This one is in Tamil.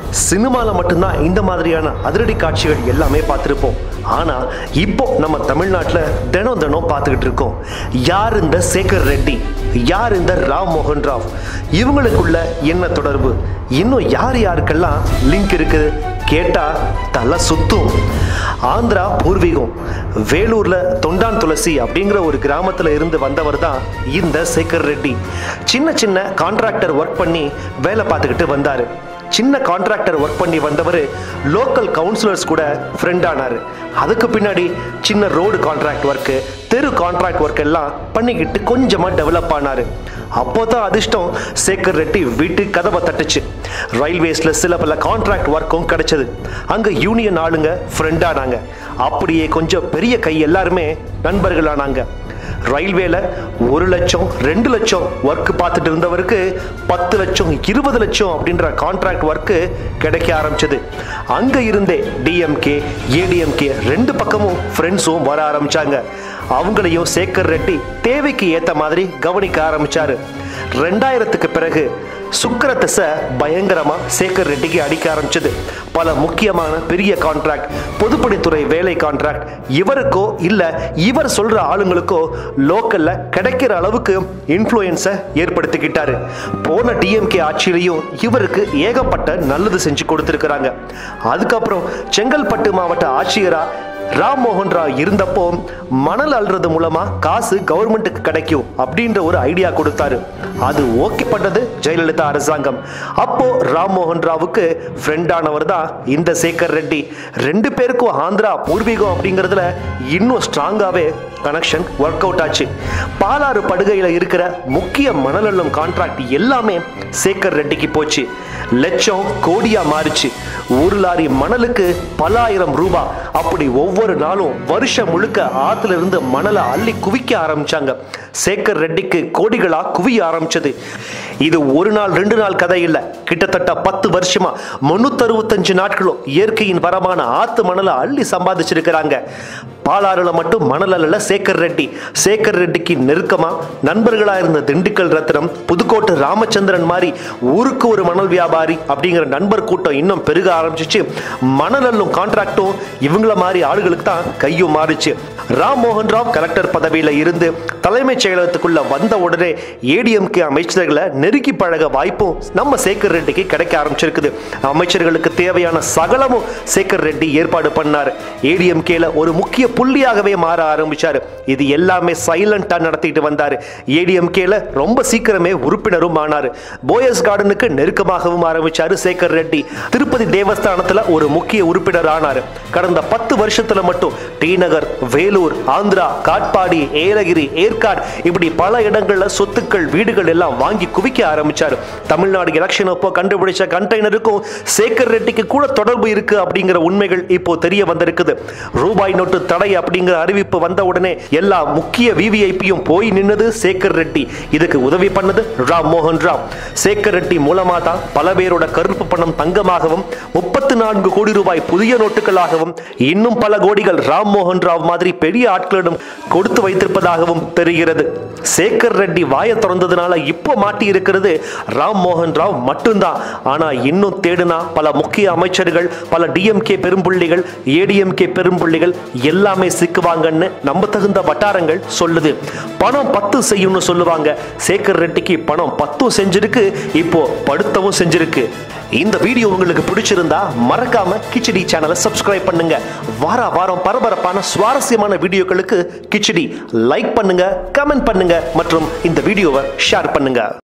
சினிமாவில் மட்டும்தான் இந்த மாதிரியான அதிரடி காட்சிகள் எல்லாமே பார்த்துருப்போம் ஆனால் இப்போ நம்ம தமிழ்நாட்டில் தினம் தினம் பார்த்துக்கிட்டு இருக்கோம் யார் இந்த சேகர் ரெட்டி யார் இந்த ராம் மோகன் ராவ் இவங்களுக்குள்ள என்ன தொடர்பு இன்னும் யார் யாருக்கெல்லாம் லிங்க் இருக்குது கேட்டா தலை சுத்தும் ஆந்திரா பூர்வீகம் வேலூர்ல தொண்டான் துளசி அப்படிங்கிற ஒரு கிராமத்துல இருந்து வந்தவர் தான் இந்த சேகர் ரெட்டி சின்ன சின்ன கான்ட்ராக்டர் ஒர்க் பண்ணி வேலை பார்த்துக்கிட்டு வந்தாரு சின்ன கான்ட்ராக்டர் ஒர்க் பண்ணி வந்தவர் லோக்கல் கவுன்சிலர்ஸ் கூட ஃப்ரெண்ட் ஆனார் அதுக்கு பின்னாடி சின்ன ரோடு கான்ட்ராக்ட் ஒர்க்கு தெரு கான்ட்ராக்ட் ஒர்க் எல்லாம் பண்ணிக்கிட்டு கொஞ்சமாக டெவலப் ஆனார் அப்போ தான் அதிர்ஷ்டம் சேகர் ரெட்டி வீட்டு கதவை தட்டுச்சு ரயில்வேஸில் சில பல கான்ட்ராக்ட் ஒர்க்கும் கிடைச்சது அங்கே யூனியன் ஆளுங்க ஃப்ரெண்ட் ஆனாங்க அப்படியே கொஞ்சம் பெரிய கை எல்லாருமே நண்பர்களானாங்க ரயில்வேல ஒரு லட்சம் ரெண்டு லட்சம் ஒர்க் பார்த்துட்டு இருந்தவருக்கு பத்து லட்சம் இருபது லட்சம் அப்படின்ற கான்ட்ராக்ட் ஒர்க்கு கிடைக்க ஆரம்பிச்சது அங்க இருந்தே டிஎம்கே ஏடிஎம்கே ரெண்டு பக்கமும் ஃப்ரெண்ட்ஸும் வர ஆரம்பிச்சாங்க அவங்களையும் சேகர் ரெட்டி தேவைக்கு ஏத்த மாதிரி கவனிக்க ஆரம்பிச்சாரு ரெண்டாயிரத்துக்கு பிறகு சுக்கர திசை பயங்கரமா சேகர் ரெட்டிக்கு அடிக்க ஆரம்பிச்சது பல முக்கியமான பெரிய கான்ட்ராக்ட் பொதுப்பணித்துறை வேலை கான்ட்ராக்ட் இவருக்கோ இல்ல இவர் சொல்ற ஆளுங்களுக்கோ லோக்கல்ல கிடைக்கிற அளவுக்கு இன்ஃப்ளூயன்ஸை ஏற்படுத்திக்கிட்டாரு போன டிஎம்கே ஆட்சியிலையும் இவருக்கு ஏகப்பட்ட நல்லது செஞ்சு கொடுத்துருக்குறாங்க அதுக்கப்புறம் செங்கல்பட்டு மாவட்ட ஆட்சியரா ராம் மோகன் ராவ் இருந்தப்போ மணல் அள்ளுறது மூலமா காசு கவர்மெண்ட்டுக்கு கிடைக்கும் அப்படின்ற ஒரு ஐடியா கொடுத்தாரு அது ஓகே பண்ணது ஜெயலலிதா அரசாங்கம் அப்போ ராம் மோகன் ராவுக்கு ஃப்ரெண்டானவர் தான் இந்த சேகர் ரெட்டி ரெண்டு பேருக்கும் ஆந்திரா பூர்வீகம் அப்படிங்கிறதுல இன்னும் ஸ்ட்ராங்காகவே கனெக்ஷன் ஒர்க் அவுட் ஆச்சு பாலாறு படுகையில் இருக்கிற முக்கிய மணல் அள்ளும் கான்ட்ராக்ட் எல்லாமே சேகர் ரெட்டிக்கு போச்சு லட்சம் கோடியா மாறிச்சு ஒரு லாரி மணலுக்கு பல ஆயிரம் ரூபாய் அப்படி ஒவ்வொரு நாளும் வருஷம் முழுக்க ஆத்துல இருந்து மணலை அள்ளி குவிக்க ஆரம்பிச்சாங்க சேகர் ரெட்டிக்கு கோடிகளா குவிய ஆரம்பிச்சது இது ஒரு நாள் ரெண்டு நாள் கதை இல்ல கிட்டத்தட்ட பத்து வருஷமா முன்னூத்தி அறுபத்தஞ்சு நாட்களும் இயற்கையின் வரமான ஆத்து மணலை அள்ளி சம்பாதிச்சிருக்கிறாங்க பாலாறுல மட்டும் மணல் அல்ல சேகர் ரெட்டி சேகர் ரெட்டிக்கு நெருக்கமா நண்பர்களா இருந்த திண்டுக்கல் ரத்னம் புதுக்கோட்டை ராமச்சந்திரன் மாதிரி ஊருக்கு ஒரு மணல் வியாபாரி அப்படிங்கிற நண்பர் கூட்டம் இன்னும் பெருக ஆரம்பிச்சிச்சு மணல் அள்ளும் கான்ட்ராக்டும் இவங்கள மாதிரி ஆளுகளுக்கு தான் கையும் மாறிச்சு ராம் மோகன் ராவ் கலெக்டர் பதவியில இருந்து தலைமைச் செயலகத்துக்குள்ள வந்த உடனே ஏடிஎம்கே அமைச்சர்களை நெருக்கி பழக வாய்ப்பும் நம்ம சேகர் ரெட்டிக்கு கிடைக்க ஆரம்பிச்சிருக்குது அமைச்சர்களுக்கு தேவையான சகலமும் சேகர் ரெட்டி ஏற்பாடு பண்ணார் ஏடிஎம்கேல ஒரு முக்கிய புள்ளியாகவே மாற ஆரம்பிச்சாரு இது எல்லாமே சைலண்டா நடத்திட்டு வந்தாரு ஏடிஎம்கேல ரொம்ப சீக்கிரமே உறுப்பினரும் ஆனாரு போயஸ் கார்டனுக்கு நெருக்கமாகவும் ஆரம்பிச்சாரு சேகர் ரெட்டி திருப்பதி தேவஸ்தானத்துல ஒரு முக்கிய உறுப்பினர் ஆனாரு கடந்த பத்து வருஷத்துல மட்டும் டி நகர் வேலூர் ஆந்திரா காட்பாடி ஏலகிரி ஏற்காடு இப்படி பல இடங்கள்ல சொத்துக்கள் வீடுகள் எல்லாம் வாங்கி குவிக்க ஆரம்பிச்சாரு தமிழ்நாடு எலெக்ஷன் அப்போ கண்டுபிடிச்ச கண்டெய்னருக்கும் சேகர் ரெட்டிக்கு கூட தொடர்பு இருக்கு அப்படிங்கிற உண்மைகள் இப்போ தெரிய வந்திருக்குது ரூபாய் நோட்டு தடை அப்படிங்கிற அறிவிப்பு வந்த உடனே எல்லா முக்கிய விவிஐபியும் போய் நின்னது சேகர் ரெட்டி இதுக்கு உதவி பண்ணது ராம் மோகன் ராவ் சேகர் ரெட்டி மூலமா தான் பல பேரோட கருப்பு பணம் தங்கமாகவும் முப்பத்து நான்கு கோடி ரூபாய் புதிய நோட்டுகளாகவும் இன்னும் பல கோடிகள் ராம் மோகன் ராவ் மாதிரி பெரிய ஆட்களிடம் கொடுத்து வைத்திருப்பதாகவும் தெரிகிறது சேகர் ரெட்டி வாயை திறந்ததுனால இப்போ மாட்டி இருக்கிறது ராம் மோகன் ராவ் மட்டும்தான் ஆனா இன்னும் தேடுனா பல முக்கிய அமைச்சர்கள் பல டிஎம்கே பெரும்புள்ளிகள் ஏடிஎம்கே பெரும்புள்ளிகள் எல்லாமே சிக்குவாங்கன்னு நம்ப தகுந்த வட்டாரங்கள் சொல்லுது பணம் பத்து செய்யும்னு சொல்லுவாங்க சேகர் ரெட்டிக்கு பணம் பத்தும் செஞ்சிருக்கு இப்போ படுத்தவும் செஞ்சிருக்கு இந்த வீடியோ உங்களுக்கு பிடிச்சிருந்தா மறக்காம கிச்சடி சேனலை சப்ஸ்கிரைப் பண்ணுங்க வார வாரம் பரபரப்பான சுவாரஸ்யமான வீடியோக்களுக்கு கிச்சடி லைக் பண்ணுங்க கமெண்ட் பண்ணுங்க மற்றும் இந்த வீடியோவை ஷேர் பண்ணுங்க